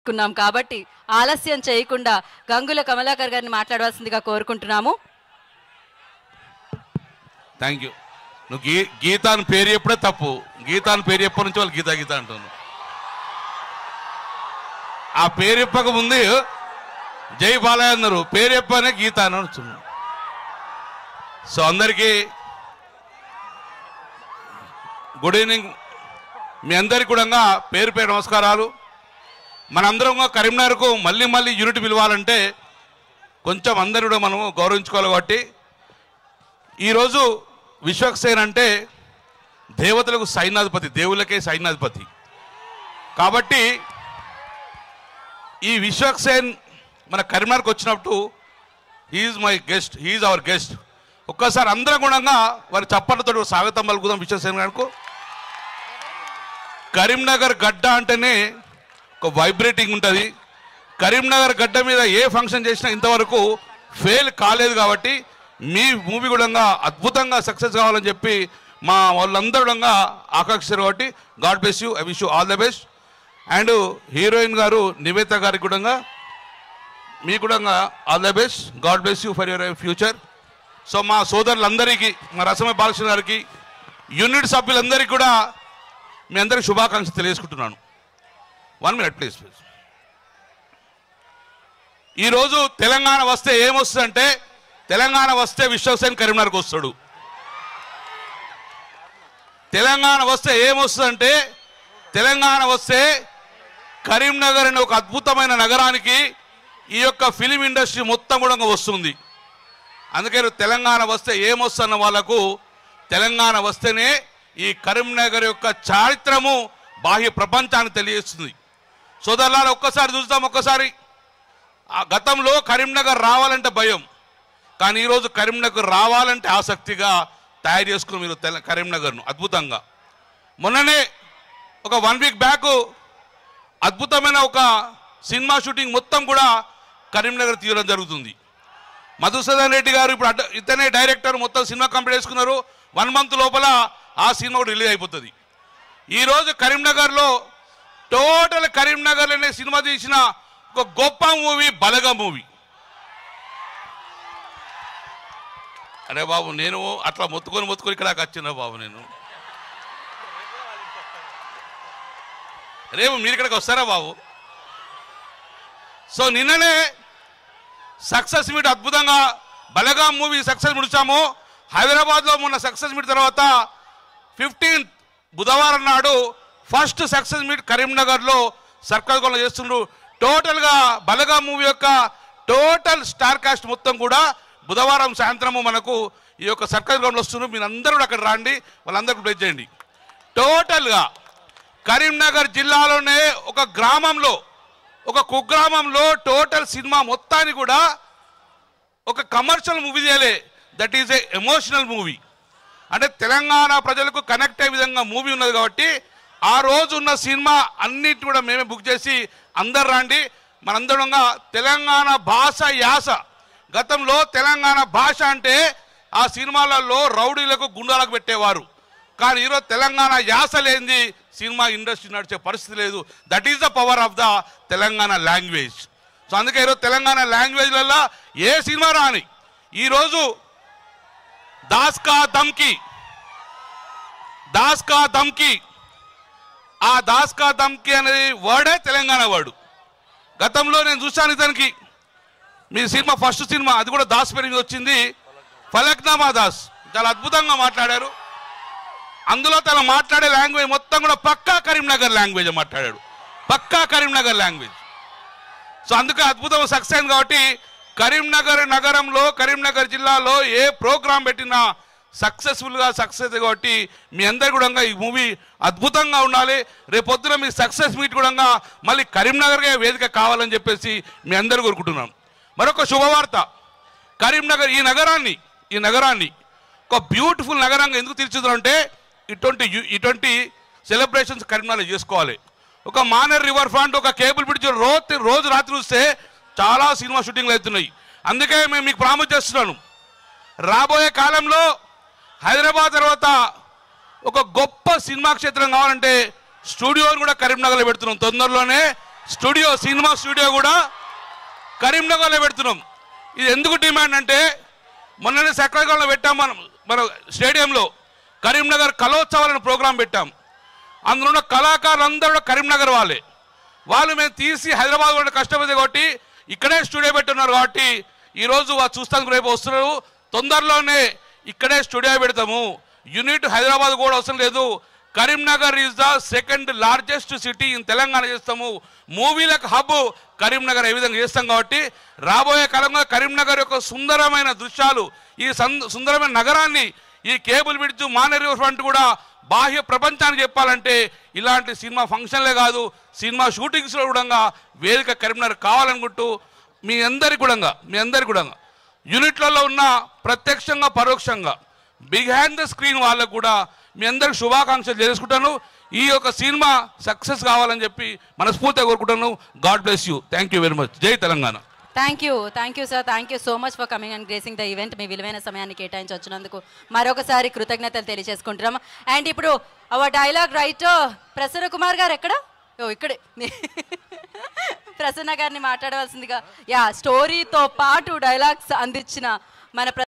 కున్నాం కాబట్టి ఆలస్యం చేయకుండా గంగుల కమలాకర్ గారిని మాట్లాడవలసిందిగా కోరుకుంటున్నాము థ్యాంక్ యూ నువ్వు గీ గీత అని పేరు చెప్పడే తప్పు గీత అని పేరు చెప్ప నుంచి వాళ్ళు గీత గీత అంటున్నాను ఆ పేరు చెప్పక ముందు జై బాలయ్య అన్నారు పేరు చెప్పనే గీత అని అంటున్నాను సో అందరికీ గుడ్ ఈవినింగ్ మీ అందరికీ కూడా పేరు పేరు నమస్కారాలు మనందరం కూడా కరీంనగర్కు మళ్ళీ మళ్ళీ యూనిట్ పిలవాలంటే కొంచెం అందరూ కూడా మనం గౌరవించుకోవాలి కాబట్టి ఈరోజు విశ్వక్సేన్ అంటే దేవతలకు సైన్యాధిపతి దేవుళ్ళకే సైన్యాధిపతి కాబట్టి ఈ విశ్వక్సేన్ మన కరీంనగర్కి వచ్చినప్పుడు he's my guest he's our guest ఒక్కసారి అందరం గుణంగా వారి చప్పట్లతో స్వాగతం పలుకుదాం విశ్వక్సేన్ గారికి కరీంనగర్ గడ్డ అంటేనే ఒక వైబ్రేటింగ్ ఉంటుంది కరీంనగర్ గడ్డ మీద ఏ ఫంక్షన్ చేసినా ఇంతవరకు ఫెయిల్ కాలేదు కాబట్టి మీ మూవీ కూడా అద్భుతంగా సక్సెస్ కావాలని చెప్పి మా వాళ్ళందరూ కూడా ఆకాంక్షిస్తారు కాబట్టి god bless you I wish you all the best and heroine గారు నివేత గారికి కూడా మీకు కూడా all the best god bless you for your future so మా సోదరులందరికీ మా రసమ బాలకృష్ణ గారికి యూనిట్ సభ్యులందరికీ కూడా మీ అందరికి శుభాకాంక్షలు తెలియజేసుకుంటున్నాను వన్ మినిట్ ప్లీజ్ ప్లీజ్ ఈరోజు తెలంగాణ వస్తే ఏమొస్తుందంటే తెలంగాణ వస్తే విశ్వసేన్ కరీంనగర్కి వస్తాడు తెలంగాణ వస్తే ఏమొస్తుందంటే తెలంగాణ వస్తే కరీంనగర్ అనే ఒక అద్భుతమైన నగరానికి ఈ యొక్క ఫిలిం ఇండస్ట్రీ మొత్తం కూడా వస్తుంది అందుకని తెలంగాణ వస్తే ఏమొస్తున్న వాళ్ళకు తెలంగాణ వస్తేనే ఈ కరీంనగర్ యొక్క చారిత్రము బాహ్య ప్రపంచానికి తెలియజేస్తుంది సోదరులారా ఒక్కసారి చూద్దాం ఒక్కసారి ఆ గతంలో కరీంనగర్ రావాలంటే భయం కానీ ఈరోజు కరీంనగర్ రావాలంటే ఆసక్తిగా తయారు చేసుకుని మీరు తెల కరీంనగర్ను అద్భుతంగా మొన్ననే ఒక వన్ వీక్ బ్యాక్ అద్భుతమైన ఒక సినిమా షూటింగ్ మొత్తం కూడా కరీంనగర్ తీయడం జరుగుతుంది మధుసూదన్ రెడ్డి గారు ఇప్పుడు అడ్డ ఇతనే డైరెక్టర్ మొత్తం సినిమా కంప్లీట్ చేసుకున్నారు వన్ మంత్ లోపల ఆ సినిమా కూడా రిలీజ్ అయిపోతుంది ఈరోజు కరీంనగర్లో టోటల్ కరీంనగర్ అనే సినిమా తీసిన ఒక గొప్ప మూవీ బలగ మూవీ అరే బాబు నేను అట్లా మొత్తుకొని మొత్తుకొని ఇక్కడ వచ్చిన బాబు నేను రేపు మీరు ఇక్కడికి వస్తారా బాబు సో నిన్ననే సక్సెస్ మీట్ అద్భుతంగా బలగా మూవీ సక్సెస్ ముడిచాము హైదరాబాద్లో మొన్న సక్సెస్ మీట్ తర్వాత ఫిఫ్టీన్త్ బుధవారం నాడు ఫస్ట్ సక్సెస్ మీట్ కరీంనగర్లో సర్కల్ గోళ చేస్తుండ్రు టోటల్గా బలగా మూవీ యొక్క టోటల్ స్టార్ కాస్ట్ మొత్తం కూడా బుధవారం సాయంత్రము మనకు ఈ యొక్క సర్కల్ గ్రౌండ్లో వస్తున్నారు మీరు అందరూ కూడా అక్కడ రండి వాళ్ళందరికీ ప్లేస్ చేయండి టోటల్గా కరీంనగర్ జిల్లాలోనే ఒక గ్రామంలో ఒక కుగ్రామంలో టోటల్ సినిమా మొత్తాన్ని కూడా ఒక కమర్షియల్ మూవీ చేయలే that is a emotional movie అంటే తెలంగాణ ప్రజలకు కనెక్ట్ అయ్యే విధంగా మూవీ ఉన్నది కాబట్టి ఆ రోజు ఉన్న సినిమా అన్నిటి కూడా మేమే బుక్ చేసి అందరు రండి మనందరంగా తెలంగాణ భాష యాస గతంలో తెలంగాణ భాష అంటే ఆ సినిమాలలో రౌడీలకు గుండాలకు పెట్టేవారు కానీ ఈరోజు తెలంగాణ యాస లేనిది సినిమా ఇండస్ట్రీ నడిచే పరిస్థితి లేదు that is the power of the Telangana language so అందుకే ఈరోజు తెలంగాణ లాంగ్వేజ్లలో ఏ సినిమా రాని ఈరోజు దాస్ కా దమ్కి దాస్ కా దమ్కి ఆ దాస్ కా దమ్కి అనేది వర్డే తెలంగాణ వర్డ్ గతంలో నేను చూశాను ఇతనికి మీ సినిమా ఫస్ట్ సినిమా అది కూడా దాస్ పేరు మీద వచ్చింది ఫలక్నామా దాస్ చాలా అద్భుతంగా మాట్లాడారు అందులో తను మాట్లాడే లాంగ్వేజ్ మొత్తం కూడా పక్కా కరీంనగర్ లాంగ్వేజ్ మాట్లాడాడు పక్కా కరీంనగర్ లాంగ్వేజ్ సో అందుకే అద్భుతం సక్సెస్ అయింది కాబట్టి కరీంనగర్ నగరంలో కరీంనగర్ జిల్లాలో ఏ ప్రోగ్రాం పెట్టినా సక్సెస్ఫుల్గా సక్సెస్ కాబట్టి మీ అందరు కూడా ఈ మూవీ అద్భుతంగా ఉండాలి రేపొద్దున మీ సక్సెస్ మీట్ కూడా మళ్ళీ కరీంనగర్గా వేదిక కావాలని చెప్పేసి మీ అందరు కోరుకుంటున్నాం మరొక శుభవార్త కరీంనగర్ ఈ నగరాన్ని ఈ నగరాన్ని ఒక బ్యూటిఫుల్ నగరంగా ఎందుకు తీర్చిదంటే ఇటువంటి యు- ఇటువంటి సెలబ్రేషన్స్ కరీంనగర్లో చేసుకోవాలి ఒక మానర్ రివర్ ఫ్రంట్ ఒక కేబుల్ బ్రిడ్జ్ రోజు రోజు రాత్రి చూస్తే చాలా సినిమా షూటింగ్లు అవుతున్నాయి అందుకే మేము మీకు ప్రామిస్ చేస్తున్నాను రాబోయే కాలంలో హైదరాబాద్ తర్వాత ఒక గొప్ప సినిమా క్షేత్రం కావాలంటే స్టూడియోని కూడా కరీంనగర్లో పెడుతున్నాం తొందరలోనే స్టూడియో సినిమా స్టూడియో కూడా కరీంనగర్లో పెడుతున్నాం ఇది ఎందుకు డిమాండ్ అంటే మొన్ననే సక్రగంలో పెట్టాం మనం మన స్టేడియంలో కరీంనగర్ కలోత్సవాలను ప్రోగ్రాం పెట్టాం అందులో ఉన్న కళాకారులు అందరూ కూడా కరీంనగర్ వాళ్ళే వాళ్ళు మేము తీసి హైదరాబాద్ కూడా కష్టపడి కాబట్టి ఇక్కడే స్టూడియో పెట్టున్నారు కాబట్టి ఈరోజు వాళ్ళు చూస్తానికి రేపు వస్తున్నారు తొందరలోనే ఇక్కడే స్టూడియో పెడతాము యూనిట్ హైదరాబాద్ కూడా అవసరం లేదు Karimnagar is the second largest city in Telangana చేస్తాము మూవీలకు హబ్ కరీంనగర్ ఏ విధంగా చేస్తాం కాబట్టి రాబోయే కాలంలో కరీంనగర్ యొక్క సుందరమైన దృశ్యాలు ఈ సం- సుందరమైన నగరాన్ని ఈ కేబుల్ బ్రిడ్జ్ మానేరు ఫ్రంట్ కూడా బాహ్య ప్రపంచానికి చెప్పాలంటే ఇలాంటి సినిమా ఫంక్షన్లే కాదు సినిమా షూటింగ్స్లో కూడా వేదిక కరీంనగర్ కావాలనుకుంటూ మీ అందరి కూడా మీ అందరి కూడా యూనిట్లలో ఉన్న ప్రత్యక్షంగా పరోక్షంగా బిగ్ హ్యాండ్ ద స్క్రీన్ వాళ్ళకు కూడా మీ అందరికి శుభాకాంక్షలు చేసుకుంటాను ఈ యొక్క సినిమా సక్సెస్ కావాలని చెప్పి మనస్ఫూర్తిగా కోరుకుంటాను god bless you thank you very much జై Telangana thank you thank you sir thank you so much for coming and gracing the event మీ విలువైన సమయాన్ని కేటాయించి వచ్చినందుకు మరొకసారి కృతజ్ఞతలు తెలియజేసుకుంటున్నాం అండ్ ఇప్పుడు our dialogue writer Prasanna Kumar garu ఎక్కడ ఓ ఇక్కడే ప్రసన్న గారిని మాట్లాడవలసిందిగా యా స్టోరీతో పాటు డైలాగ్స్ అందించిన మన ప్ర-